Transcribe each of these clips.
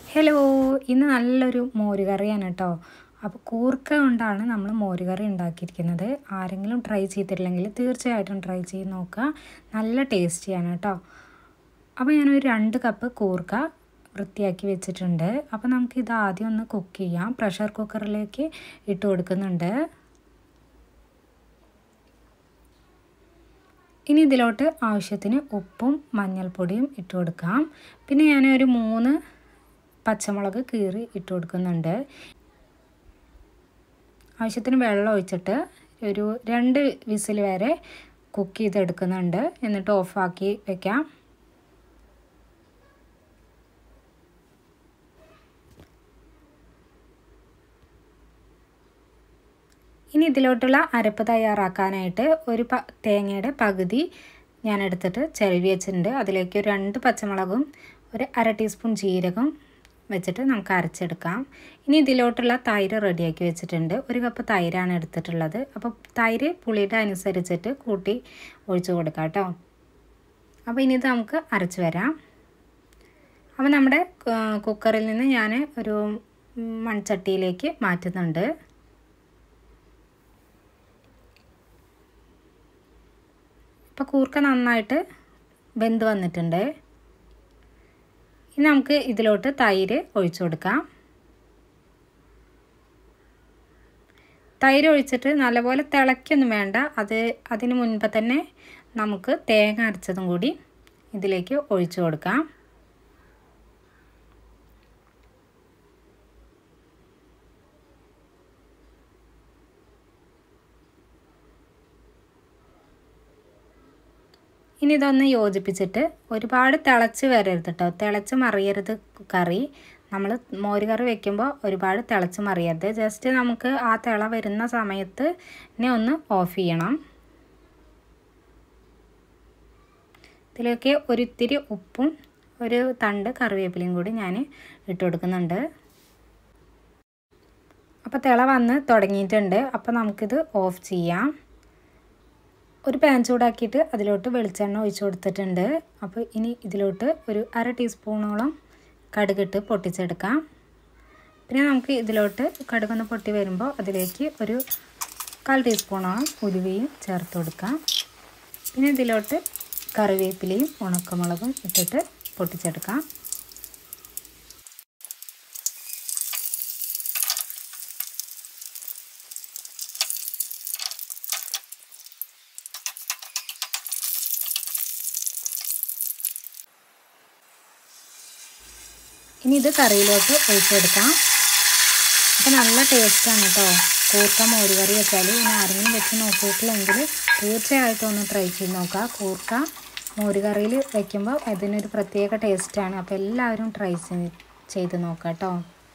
hello ഇന്ന് നല്ലൊരു മോരുകറിയാണ് കേട്ടോ അപ്പോൾ കൂർക്ക കൊണ്ടാണ് നമ്മൾ മോരുകറി ഉണ്ടാക്കിയിരിക്കുന്നത് ആരെങ്കിലും ട്രൈ ചെയ്തിട്ടില്ലെങ്കിൽ തീർച്ചയായിട്ടും ട്രൈ ചെയ്ത് നോക്കുക നല്ല ടേസ്റ്റിയാണ് കേട്ടോ അപ്പോൾ ഞാനൊരു രണ്ട് കപ്പ് കൂർക്ക വൃത്തിയാക്കി വെച്ചിട്ടുണ്ട് അപ്പോൾ നമുക്ക് ഇത് ആദ്യം ഒന്ന് കുക്ക് ചെയ്യാം പ്രഷർ കുക്കറിലേക്ക് ഇട്ട് കൊടുക്കുന്നുണ്ട് ഇനി ഇതിലോട്ട് ആവശ്യത്തിന് ഉപ്പും മഞ്ഞൾപ്പൊടിയും ഇട്ട് കൊടുക്കാം പിന്നെ ഞാൻ ഒരു മൂന്ന് പച്ചമുളക് കീറി ഇട്ട് കൊടുക്കുന്നുണ്ട് ആവശ്യത്തിന് വെള്ളം ഒഴിച്ചിട്ട് ഒരു രണ്ട് വിസിൽ വരെ കുക്ക് ചെയ്തെടുക്കുന്നുണ്ട് എന്നിട്ട് ഓഫാക്കി വെക്കാം ഇനി ഇതിലോട്ടുള്ള അരപ്പ് തയ്യാറാക്കാനായിട്ട് ഒരു പ തേങ്ങയുടെ പകുതി ഞാൻ എടുത്തിട്ട് ചെരുവി വെച്ചിട്ടുണ്ട് അതിലേക്ക് ഒരു രണ്ട് പച്ചമുളകും ഒരു അര ടീസ്പൂൺ ജീരകം വെച്ചിട്ട് നമുക്ക് അരച്ചെടുക്കാം ഇനി ഇതിലോട്ടുള്ള തൈര് റെഡിയാക്കി വെച്ചിട്ടുണ്ട് ഒരു കപ്പ് തൈരാണ് എടുത്തിട്ടുള്ളത് അപ്പോൾ തൈര് പുളിയുടെ അനുസരിച്ചിട്ട് കൂട്ടി ഒഴിച്ച് കൊടുക്കാം കേട്ടോ അപ്പോൾ ഇനി ഇത് നമുക്ക് അരച്ച് വരാം അപ്പോൾ നമ്മുടെ കുക്കറിൽ നിന്ന് ഞാൻ ഒരു മൺചട്ടിയിലേക്ക് മാറ്റുന്നുണ്ട് ഇപ്പോൾ കൂർക്ക നന്നായിട്ട് വെന്ത് വന്നിട്ടുണ്ട് ഇനി നമുക്ക് ഇതിലോട്ട് തൈര് ഒഴിച്ചു കൊടുക്കാം തൈര് ഒഴിച്ചിട്ട് നല്ലപോലെ തിളയ്ക്കൊന്നും വേണ്ട അത് അതിന് മുൻപ് തന്നെ നമുക്ക് തേങ്ങ അരച്ചതും കൂടി ഇതിലേക്ക് ഒഴിച്ചു കൊടുക്കാം ഇനി ഇതൊന്ന് യോജിപ്പിച്ചിട്ട് ഒരുപാട് തിളച്ച് വരരുത് കേട്ടോ തിളച്ച് മറിയരുത് കറി നമ്മൾ മോര് കറി വെക്കുമ്പോൾ ഒരുപാട് തിളച്ച് മറിയരുത് ജസ്റ്റ് നമുക്ക് ആ തിള വരുന്ന സമയത്ത് ഇനി ഒന്ന് ഓഫ് ചെയ്യണം ഇതിലേക്ക് ഒരിത്തിരി ഉപ്പും ഒരു തണ്ട് കറിവേപ്പിലയും കൂടി ഞാൻ ഇട്ട് കൊടുക്കുന്നുണ്ട് അപ്പോൾ തിള വന്ന് തുടങ്ങിയിട്ടുണ്ട് അപ്പോൾ നമുക്കിത് ഓഫ് ചെയ്യാം ഒരു പാൻ ചൂടാക്കിയിട്ട് അതിലോട്ട് വെളിച്ചെണ്ണ ഒഴിച്ചു കൊടുത്തിട്ടുണ്ട് അപ്പോൾ ഇനി ഇതിലോട്ട് ഒരു അര ടീസ്പൂണോളം കടുകിട്ട് പൊട്ടിച്ചെടുക്കാം പിന്നെ നമുക്ക് ഇതിലോട്ട് കടുകൊന്ന് പൊട്ടി വരുമ്പോൾ അതിലേക്ക് ഒരു കാൽ ടീസ്പൂണോളം ഉലുവയും ചേർത്ത് കൊടുക്കാം പിന്നെ ഇതിലോട്ട് കറിവേപ്പിലയും ഉണക്കമുളകും ഇട്ടിട്ട് പൊട്ടിച്ചെടുക്കാം ഇനി ഇത് കറിയിലോട്ട് ഒഴിച്ചെടുക്കാം അപ്പോൾ നല്ല ടേസ്റ്റാണ് കേട്ടോ കൂർക്ക മോര് കറി വെച്ചാൽ ഇനി ആരെങ്കിലും വെച്ച് നോക്കിയിട്ടില്ലെങ്കിൽ തീർച്ചയായിട്ടും ഒന്ന് ട്രൈ ചെയ്ത് നോക്കുക കൂർക്ക മോര് കറിയിൽ വെക്കുമ്പോൾ അതിനൊരു പ്രത്യേക ടേസ്റ്റാണ് അപ്പോൾ എല്ലാവരും ട്രൈ ചെയ്ത് നോക്കുക കേട്ടോ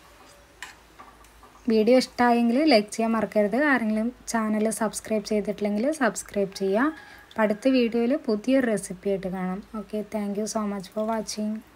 വീഡിയോ ഇഷ്ടമായെങ്കിൽ ലൈക്ക് ചെയ്യാൻ മറക്കരുത് ആരെങ്കിലും ചാനൽ സബ്സ്ക്രൈബ് ചെയ്തിട്ടില്ലെങ്കിൽ സബ്സ്ക്രൈബ് ചെയ്യുക അടുത്ത വീഡിയോയിൽ പുതിയൊരു റെസിപ്പി ആയിട്ട് കാണാം okay thank so much for watching